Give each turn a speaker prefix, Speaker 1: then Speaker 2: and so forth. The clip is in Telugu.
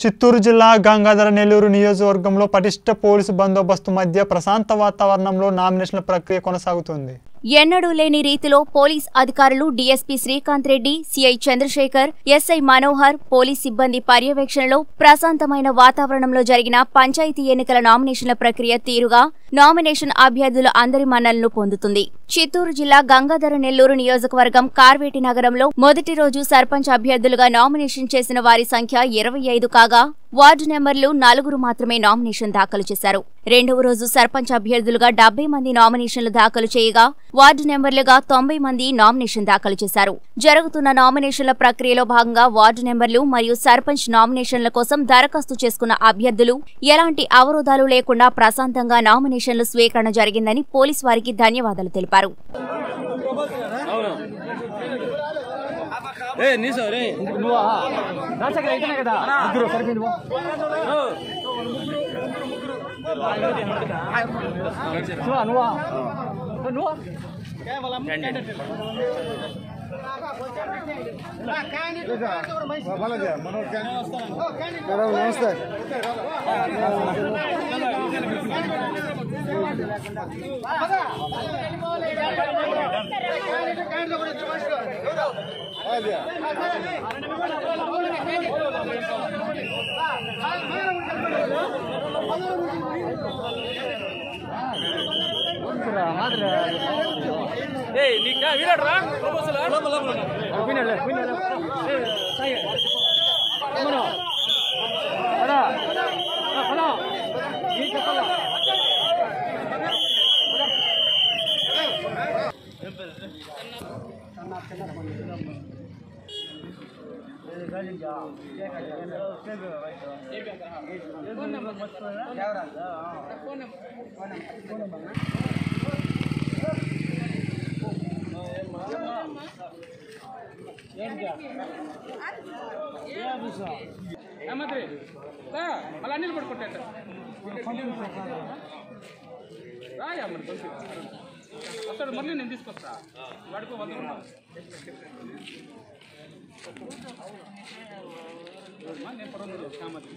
Speaker 1: చిత్తూరు జిల్లా గంగాధర నెల్లూరు నియోజకవర్గంలో పటిష్ట పోలీసు బందోబస్తు మధ్య ప్రశాంత వాతావరణంలో నామినేషన్ల ప్రక్రియ కొనసాగుతుంది
Speaker 2: ఎన్నడూ లేని రీతిలో పోలీస్ అధికారులు DSP Srikanth Reddy CI Chandrasekhar SI Manohar police సిబ్బంది పర్యవేక్షణలో ప్రశాంతమైన వాతావరణంలో జరిగిన పంచాయతీ ఎన్నికల నామినేషన్ల ప్రక్రియ తీరుగా నామినేషన్ అభ్యర్థుల అందరి మన్నలను పొందుతుంది చిత్తూరు జిల్లా గంగాధర నెల్లూరు నియోజకవర్గం కార్వేటి నగరంలో మొదటి రోజు సర్పంచ్ అభ్యర్థులుగా నామినేషన్ చేసిన వారి సంఖ్య ఇరవై ఐదు కాగా వార్డు నెంబర్లు నలుగురు మాత్రమే నామినేషన్ దాఖలు చేశారు రెండవ రోజు సర్పంచ్ అభ్యర్థులుగా డెబ్బై మంది నామినేషన్లు దాఖలు చేయగా వార్డు నెంబర్లుగా తొంభై మంది నామినేషన్ దాఖలు చేశారు జరుగుతున్న నామినేషన్ల ప్రక్రియలో భాగంగా వార్డు నెంబర్లు మరియు సర్పంచ్ నామినేషన్ల కోసం దరఖాస్తు చేసుకున్న అభ్యర్థులు ఎలాంటి అవరోధాలు లేకుండా ప్రశాంతంగా నామినేషన్లు స్వీకరణ జరిగిందని పోలీస్ వారికి ధన్యవాదాలు తెలిపారు
Speaker 3: ఏ నీసో రే
Speaker 4: నమస్తే
Speaker 3: ఏ నీకా వినడరా ప్రపోజల్ లోపల లోపల వినలే వినలే ఏ సాయి మనో అడా హలో ఈ చెప్పాల ఏమంత్రి అలా నీళ్ళు పడుకుంటాట రాయా మరి పంపి వస్తాడు మళ్ళీ నేను తీసుకొస్తా వాడికి వంద రూపాయలు నేను పర్వాలేదు కామతి